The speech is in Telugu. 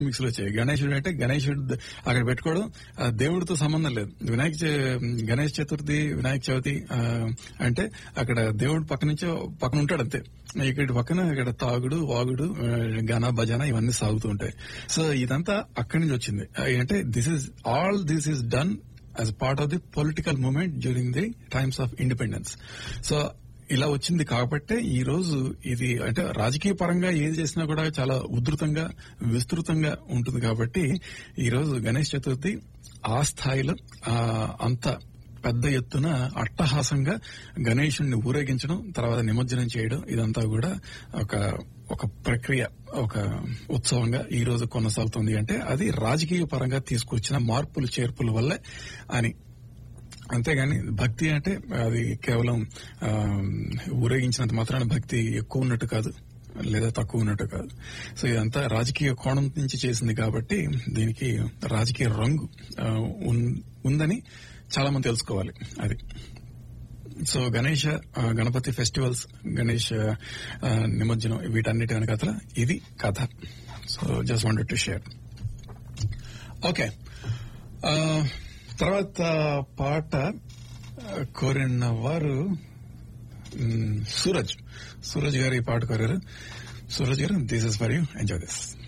మిక్స్ లో వచ్చాయి గణేశుడు అంటే గణేశుడు అక్కడ పెట్టుకోవడం ఆ దేవుడితో సంబంధం లేదు వినాయక చ- గణేష్ చతుర్థి వినాయక చవితి ఆ, అంటే అక్కడ దేవుడు పక్క నుంచి పక్కన ఉంటాడు అంతే ఇక్కడ పక్కన ఇక్కడ తాగుడు వాగుడు ఆ, గన భజన ఇవన్నీ సాగుతూ ఉంటాయి సో ఇదంతా అక్కడి నుంచి వచ్చింది ఆ, అంటే this is all this is done as part of the political movement during the times of independence so ఇలా వచ్చింది కాబట్టే ఈ రోజు ఇది అంటే రాజకీయ పరంగా ఏది చేసినా కూడా చాలా ఉధృతంగా విస్తృతంగా ఉంటుంది కాబట్టి ఈ రోజు గణేష్ చతుర్థి ఆ స్థాయిలో ఆ, అంత పెద్ద ఎత్తున అట్టహాసంగా గణేషుణ్ణి ఊరేగించడం తర్వాత నిమజ్జనం చేయడం ఇదంతా కూడా ఒక ఒక ప్రక్రియ ఒక ఉత్సవంగా ఈ రోజు కొనసాగుతుంది అంటే అది రాజకీయ పరంగా తీసుకొచ్చిన మార్పులు చేర్పుల వల్లే అని అంతేగాని భక్తి అంటే అది కేవలం ఆ, ఊరేగించినంత మాత్రాన భక్తి ఎక్కువ ఉన్నట్టు కాదు లేదా తక్కువ ఉన్నట్టు కాదు సో ఇదంతా రాజకీయ కోణం నుంచి చేసింది కాబట్టి దీనికి రాజకీయ రంగు ఆ, ఉన్- ఉందని చాలా మంది తెలుసుకోవాలి అది సో గణేష ఆ, గణపతి ఫెస్టివల్స్ గణేష్ ఆ, నిమజ్జనం వీటన్నిటి వెనకాతల ఇది కథ so just wanted to share okay ఆ, తర్వాత పాట ఆ, కోరిన వారు మ్, సూరజ్ సూరజ్ గారు ఈ పాట కోరారు సూరజ్ గారు this is for you enjoy this